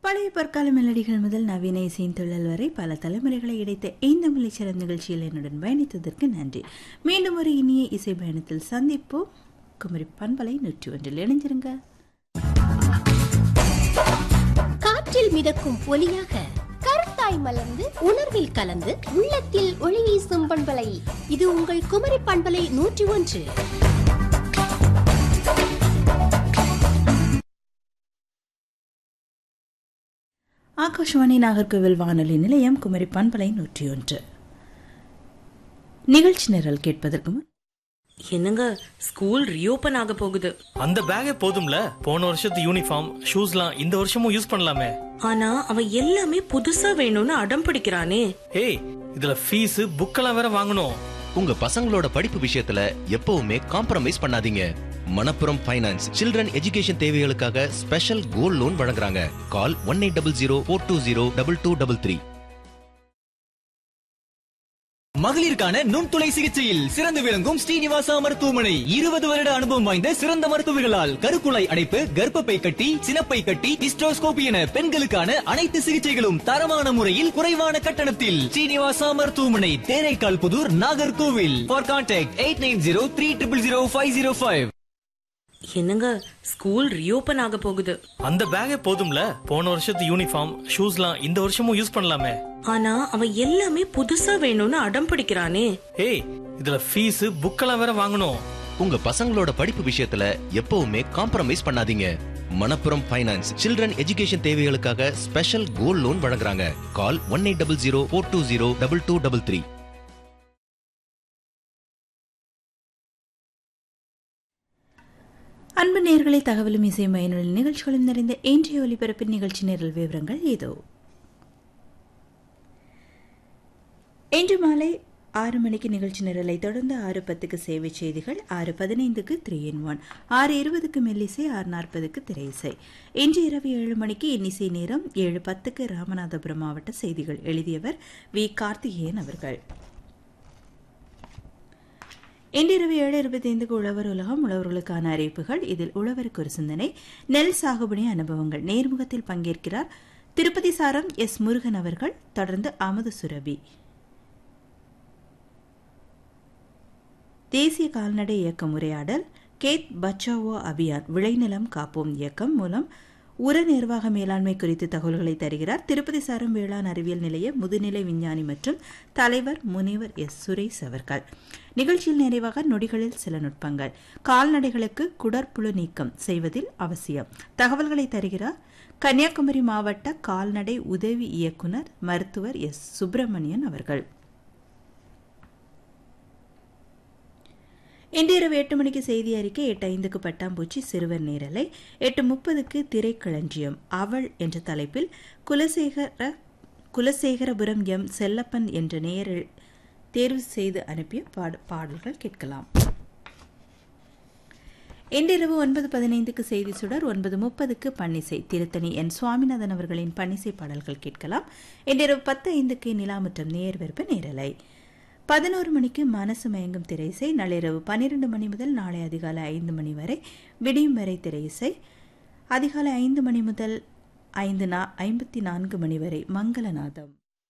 பழைய பொற்கால மெலடிகள் முதல் நவீன இசையின் துள்ளல் வரை பல தலைமுறைகளை இடைத்த இந்த மலைச்சரம் நிகழ்ச்சியில் என்னுடன் பயணித்ததற்கு நன்றி மீண்டும் ஒரு இனிய இசை பயணத்தில் சந்திப்போம் குமரி பண்பலை நூற்றி ஒன்றில் இணைஞ்சிருங்க காற்றில் மிதக்கும் ஒலியாக கருத்தாய் மலர்ந்து உணர்வில் கலந்து உள்ளத்தில் ஒளி வீசும் பண்பலை இது உங்கள் குமரி பண்பலை நூற்றி ஒன்று ஆகாஷவாணி நாகர்கோவில் வானொலி நிலையம் குமரி பண்பலை நூற்றி ஒன்று நிகழ்ச்சி நிரல் கேட்பதற்கு முன் என்னங்க ஸ்கூல் ரீஓபன் ஆக போகுது அந்த பேக்கே போதும்ல போன வருஷத்து யூனிஃபார்ம் ஷூஸ்லாம் இந்த வருஷமும் யூஸ் பண்ணலாமே ஆனா அவன் எல்லாமே புதுசா வேணும்னு அடம் பிடிக்கிறானே ஏய் இதுல ஃபீஸ் புக்கெல்லாம் வேற வாங்கணும் உங்க பசங்களோட படிப்பு விஷயத்துல எப்பவுமே காம்ப்ரமைஸ் பண்ணாதீங்க மணப்புரம் ஃபைனான்ஸ் சில்ட்ரன் எஜுகேஷன் தேவைகளுக்காக ஸ்பெஷல் கோல்ட் லோன் வழங்குறாங்க call one eight double zero four two zero double two double three மகளிருக்கான நுண்துளை சிகிச்சையில் சிறந்து விளங்கும் ஸ்ரீனிவாசா மருத்துவமனை இருபது வருட அனுபவம் வாய்ந்த சிறந்த மருத்துவர்களால் கருக்குழாய் அடைப்பு கர்ப்பப்பை கட்டி சினப்பை கட்டி ஹிஸ்டோஸ்கோபி என பெண்களுக்கான அனைத்து சிகிச்சைகளும் தரமான முறையில் குறைவான கட்டணத்தில் ஸ்ரீனிவாசா மருத்துவமனை Theraikkal Puthur Nagercoil for contact eight nine zero three triple zero five zero five என்னங்க ஸ்கூல் ரீஓபன் ஆக போகுது அந்த பேக்கே போதும்ல போன வருஷத்து யூனிஃபார்ம் ஷூஸ்லாம் இந்த வருஷமும் யூஸ் பண்ணலாமே ஆனா அவன் எல்லாமே புதுசா வேணும்னு அடம் பிடிக்கிறானே ஏய் இதுல ஃபீஸ் புக்கெல்லாம் வேற வாங்கணும் உங்க பசங்களோட படிப்பு விஷயத்துல எப்பவுமே காம்ப்ரமைஸ் பண்ணாதீங்க மணப்புரம் ஃபைனான்ஸ் சில்ட்ரன் எஜுகேஷன் தேவைகளுக்காக ஸ்பெஷல் கோல்ட் லோன் வழங்குறாங்க call one eight double zero four two zero double two double three அன்பு நேர்களை தகவலும் இசை பயனுள்ள நிகழ்ச்சிகளும் நிறைந்த இன்றைய ஒலிபரப்பின் நிகழ்ச்சி நிரல் விவரங்கள் இதோ இன்று மாலை ஆறு மணிக்கு நிகழ்ச்சி நிரலை தொடர்ந்து ஆறு பத்துக்கு சேவை செய்திகள் ஆறு பதினைந்துக்கு த்ரீ இன் ஒன் ஆறு இருபதுக்கு மெல்லிசை ஆறு நாற்பதுக்கு திரையிசை இன்று இரவு ஏழு மணிக்கு இன்னிசை நேரம் ஏழு பத்துக்கு ராமநாதபுரம் மாவட்ட செய்திகள் எழுதியவர் வி கார்த்திகேயன் அவர்கள் இன்றிரவு ஏழு இருபத்தி ஐந்துக்கு உழவர் உலகம் உழவர்களுக்கான அறிவிப்புகள் இதில் உழவருக்கு ஒரு சிந்தனை நெல் சாகுபடி அனுபவங்கள் நேர்முகத்தில் பங்கேற்கிறார் திருப்பதி சாரம் எஸ் முருகன் அவர்கள் தொடர்ந்து அமுது சுரபி தேசிய கால்நடை இயக்கம் உரையாடல் கேத் பச்சாவோ அபியான் விளைநிலம் காப்போம் இயக்கம் மூலம் உர நிர்வாக மேலாண்மை குறித்து தகவல்களை தருகிறார் திருப்பதி சாரம் வேளாண் அறிவியல் நிலைய முதுநிலை விஞ்ஞானி மற்றும் தலைவர் முனைவர் எஸ் சுரேஷ் அவர்கள் நிகழ்ச்சியில் நிறைவாக நொடிகளில் சில நுட்பங்கள் கால்நடைகளுக்கு குடற்புழு நீக்கம் செய்வதில் அவசியம் தகவல்களை தருகிறார் கன்னியாகுமரி மாவட்ட கால்நடை உதவி இயக்குனர் மருத்துவர் எஸ் சுப்பிரமணியன் அவர்கள் இன்றிரவு எட்டு மணிக்கு செய்தி அறிக்கை எட்டு ஐந்துக்கு பட்டாம்பூச்சி சிறுவர் நேரலை எட்டு முப்பதுக்கு திரைக்களஞ்சியம் அவள் என்ற தலைப்பில் குலசேகர குலசேகரபுரம் எம் செல்லப்பன் என்ற நேர தேர்வு செய்து அனுப்பிய பாட பாடல்கள் கேட்கலாம் இன்றிரவு ஒன்பது பதினைந்துக்கு செய்தி சுடர் ஒன்பது முப்பதுக்கு பன்னிசை திருத்தணி என் சுவாமிநாதன் அவர்களின் பன்னிசை பாடல்கள் கேட்கலாம் இன்றிரவு பத்து ஐந்துக்கு நிலாமுற்றம் நேர்வெறுப்பு நேரலை பதினோரு மணிக்கு மனசு மயங்கும் திரையிசை நள்ளிரவு பன்னிரண்டு மணி முதல் நாளை அதிகாலை ஐந்து மணி வரை விடியும் வரை திரையிசை அதிகாலை ஐந்து மணி முதல் ஐந்து நா ஐம்பத்தி நான்கு மணி வரை மங்களநாதம்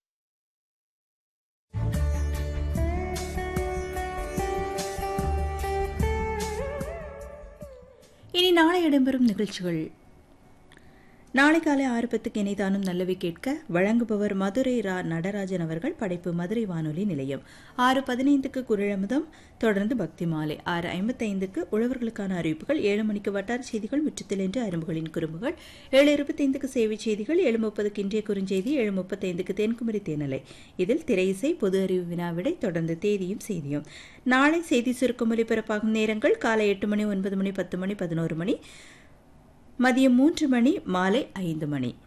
இனி நாளை இடம்பெறும் நிகழ்ச்சிகள் நாளை காலை ஆறு பத்துக்கு இணைதானும் நல்லவை கேட்க வழங்குபவர் மதுரை ரா நடராஜன் அவர்கள் படைப்பு மதுரை வானொலி நிலையம் ஆறு பதினைந்துக்கு குரழமுதம் தொடர்ந்து பக்தி மாலை ஆறு ஐம்பத்தைந்துக்கு உழவர்களுக்கான அறிவிப்புகள் ஏழு மணிக்கு வட்டார செய்திகள் முற்றத்தில் என்று அரும்புகளின் குறும்புகள் ஏழு இருபத்தைந்துக்கு சேவை செய்திகள் ஏழு முப்பதுக்கு இன்றைய குறுஞ்செய்தி ஏழு முப்பத்தைந்துக்கு தென்குமரி தேனலை இதில் திரையிசை பொது அறிவு வினாவிடை தொடர்ந்து தேதியும் செய்தியும் நாளை செய்தி சுருக்கம் ஒலிபரப்பாகும் நேரங்கள் காலை எட்டு மணி ஒன்பது மணி பத்து மணி பதினோரு மணி மதியம் மூன்று மணி மாலை ஐந்து மணி